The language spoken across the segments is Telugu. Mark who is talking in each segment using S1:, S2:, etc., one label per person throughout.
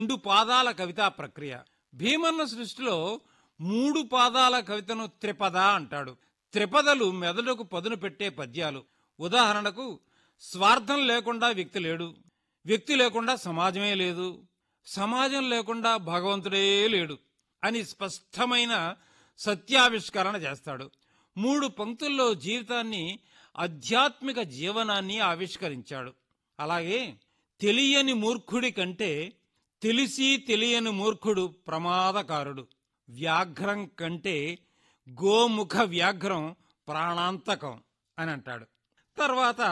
S1: రెండు పాదాల కవితా ప్రక్రియ భీమన్న సృష్టిలో మూడు పాదాల కవితను త్రిపద అంటాడు త్రిపదలు మెదడుకు పదును పెట్టే పద్యాలు ఉదాహరణకు స్వార్థం లేకుండా వ్యక్తి లేడు వ్యక్తి లేకుండా సమాజమే లేదు సమాజం లేకుండా భగవంతుడే లేడు అని స్పష్టమైన సత్యావిష్కరణ చేస్తాడు మూడు పంక్తుల్లో జీవితాన్ని ఆధ్యాత్మిక జీవనాన్ని ఆవిష్కరించాడు అలాగే తెలియని మూర్ఖుడి కంటే తెలిసి తెలియని మూర్ఖుడు ప్రమాదకారుడు వ్యాఘ్రం కంటే గోముఖ వ్యాఘ్రం ప్రాణాంతకం అని అంటాడు తర్వాత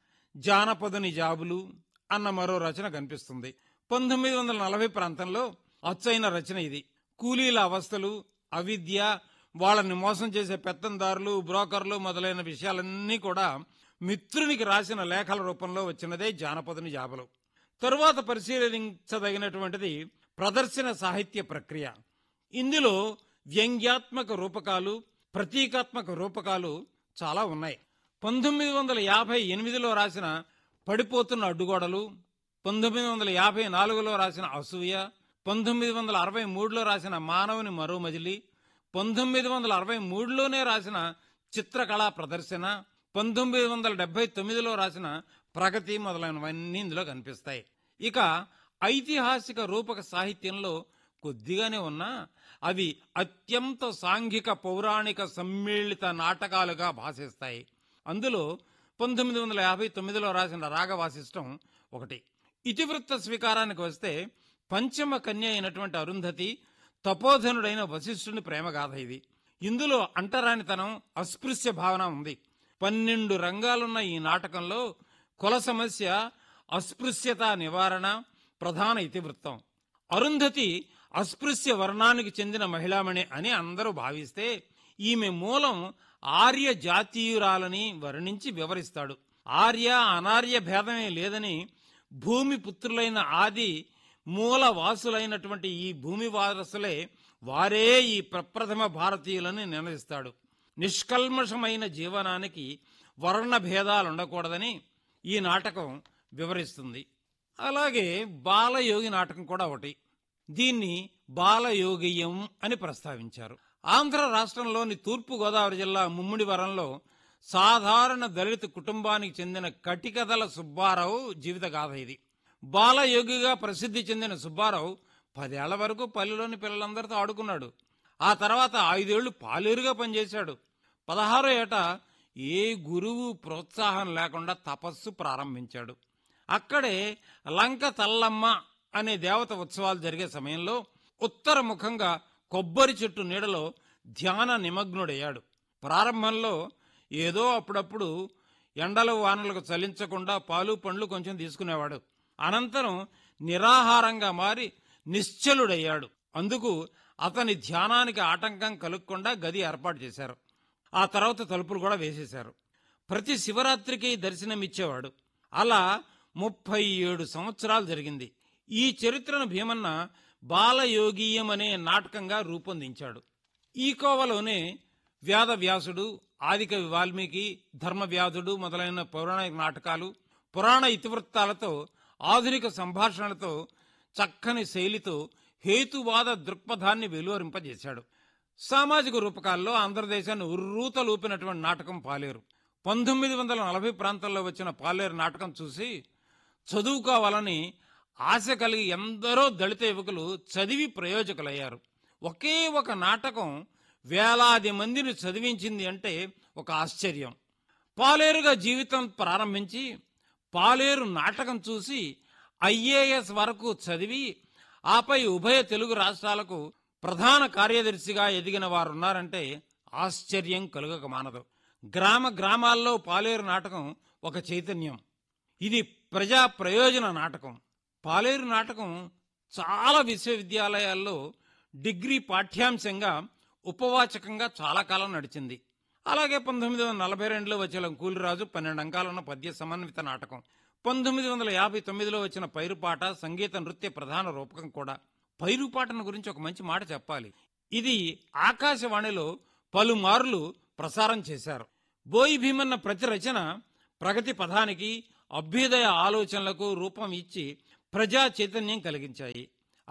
S1: జానపదుని జాబులు అన్న మరో రచన కనిపిస్తుంది పంతొమ్మిది వందల నలభై ప్రాంతంలో అచ్చైన రచన ఇది కూలీల అవస్థలు అవిద్య వాళ్ళని మోసం చేసే పెత్తందారులు బ్రోకర్లు మొదలైన విషయాలన్నీ కూడా మిత్రునికి రాసిన లేఖల రూపంలో వచ్చినదే జానపదుని జాబులు తరువాత పరిశీలించదగినటువంటిది ప్రదర్శన సాహిత్య ప్రక్రియ ఇందులో వ్యంగ్యాత్మక రూపకాలు ప్రతీకాత్మక రూపకాలు చాలా ఉన్నాయి పంతొమ్మిది వందల యాభై ఎనిమిదిలో రాసిన పడిపోతున్న అడ్డుగోడలు పంతొమ్మిది వందల యాభై నాలుగులో రాసిన అసూయ పంతొమ్మిది వందల అరవై మూడులో రాసిన మానవుని మరో మజిలీ పంతొమ్మిది వందల అరవై మూడులోనే రాసిన చిత్రకళా ప్రదర్శన పంతొమ్మిది వందల డెబ్బై తొమ్మిదిలో రాసిన ప్రగతి మొదలైనవన్నీ ఇందులో కనిపిస్తాయి ఇక ఐతిహాసిక రూపక సాహిత్యంలో కొద్దిగానే ఉన్నా అవి అత్యంత సాంఘిక పౌరాణిక సమ్మేళిత నాటకాలుగా భాసిస్తాయి అందులో పంతొమ్మిది వందల యాభై తొమ్మిదిలో రాసిన రాగవాసిష్టం ఒకటి ఇతివృత్త స్వీకారానికి వస్తే పంచమ కన్య అయినటువంటి అరుంధతి తపోధనుడైన వశిష్ఠుని ప్రేమగాథ ఇది ఇందులో అంటరానితనం అస్పృశ్య భావన ఉంది పన్నెండు రంగాలున్న ఈ నాటకంలో కుల సమస్య అస్పృశ్యత నివారణ ప్రధాన ఇతివృత్తం అరుంధతి అస్పృశ్య వర్ణానికి చెందిన మహిళామణి అని అందరూ భావిస్తే ఈమె మూలం ఆర్య జాతీయురాలని వర్ణించి వివరిస్తాడు ఆర్య అనార్య భేదమే లేదని భూమి పుత్రులైన ఆది మూల వాసులైనటువంటి ఈ భూమి వారసులే వారే ఈ ప్రప్రథమ భారతీయులని నిర్ణయిస్తాడు నిష్కల్మషమైన జీవనానికి వర్ణ భేదాలు ఉండకూడదని ఈ నాటకం వివరిస్తుంది అలాగే బాలయోగి నాటకం కూడా ఒకటి దీన్ని బాలయోగియం అని ప్రస్తావించారు ఆంధ్ర రాష్ట్రంలోని తూర్పు గోదావరి జిల్లా ముమ్మిడివరంలో సాధారణ దళిత కుటుంబానికి చెందిన కటికదల సుబ్బారావు జీవిత గాథ ఇది బాలయోగిగా ప్రసిద్ధి చెందిన సుబ్బారావు పదేళ్ల వరకు పల్లెలోని పిల్లలందరితో ఆడుకున్నాడు ఆ తర్వాత ఐదేళ్లు పాలేరుగా పనిచేశాడు పదహారో ఏట ఏ గురువు ప్రోత్సాహం లేకుండా తపస్సు ప్రారంభించాడు అక్కడే లంక తల్లమ్మ అనే దేవత ఉత్సవాలు జరిగే సమయంలో ఉత్తర ముఖంగా కొబ్బరి చెట్టు నీడలో ధ్యాన నిమగ్నుడయ్యాడు ప్రారంభంలో ఏదో అప్పుడప్పుడు ఎండలు వానలకు చలించకుండా పాలు పండ్లు కొంచెం తీసుకునేవాడు అనంతరం నిరాహారంగా మారి నిశ్చలుడయ్యాడు అందుకు అతని ధ్యానానికి ఆటంకం కలుగకుండా గది ఏర్పాటు చేశారు ఆ తర్వాత తలుపులు కూడా వేసేశారు ప్రతి శివరాత్రికి దర్శనమిచ్చేవాడు అలా ముప్పై ఏడు సంవత్సరాలు జరిగింది ఈ చరిత్రను భీమన్న బాలయోగీయం అనే నాటకంగా రూపొందించాడు ఈ కోవలోనే వేదవ్యాసుడు ఆదికవి వాల్మీకి ధర్మవ్యాధుడు మొదలైన పౌరాణిక నాటకాలు పురాణ ఇతివృత్తాలతో ఆధునిక సంభాషణలతో చక్కని శైలితో హేతువాద దృక్పథాన్ని వెలువరింపజేశాడు సామాజిక రూపకాల్లో ఆంధ్రదేశాన్ని ఉర్రూతలూపినటువంటి నాటకం పాలేరు పంతొమ్మిది వందల నలభై ప్రాంతాల్లో వచ్చిన పాలేరు నాటకం చూసి చదువుకోవాలని ఆశ కలిగి ఎందరో దళిత యువకులు చదివి ప్రయోజకులయ్యారు ఒకే ఒక నాటకం వేలాది మందిని చదివించింది అంటే ఒక ఆశ్చర్యం పాలేరుగా జీవితం ప్రారంభించి పాలేరు నాటకం చూసి ఐఏఎస్ వరకు చదివి ఆపై ఉభయ తెలుగు రాష్ట్రాలకు ప్రధాన కార్యదర్శిగా ఎదిగిన వారున్నారంటే ఆశ్చర్యం కలుగక మానదు గ్రామ గ్రామాల్లో పాలేరు నాటకం ఒక చైతన్యం ఇది ప్రజా ప్రయోజన నాటకం పాలేరు నాటకం చాలా విశ్వవిద్యాలయాల్లో డిగ్రీ పాఠ్యాంశంగా ఉపవాచకంగా చాలా కాలం నడిచింది అలాగే పంతొమ్మిది వందల నలభై రెండులో వచ్చిన కూలిరాజు పన్నెండు అంకాలున్న పద్య సమన్విత నాటకం పంతొమ్మిది వందల యాభై తొమ్మిదిలో వచ్చిన పైరుపాట సంగీత నృత్య ప్రధాన రూపకం కూడా పైరుపాటను గురించి ఒక మంచి మాట చెప్పాలి ఇది ఆకాశవాణిలో పలుమార్లు ప్రసారం చేశారు బోయి భీమన్న ప్రతి రచన ప్రగతి పదానికి అభ్యుదయ ఆలోచనలకు రూపం ఇచ్చి ప్రజా చైతన్యం కలిగించాయి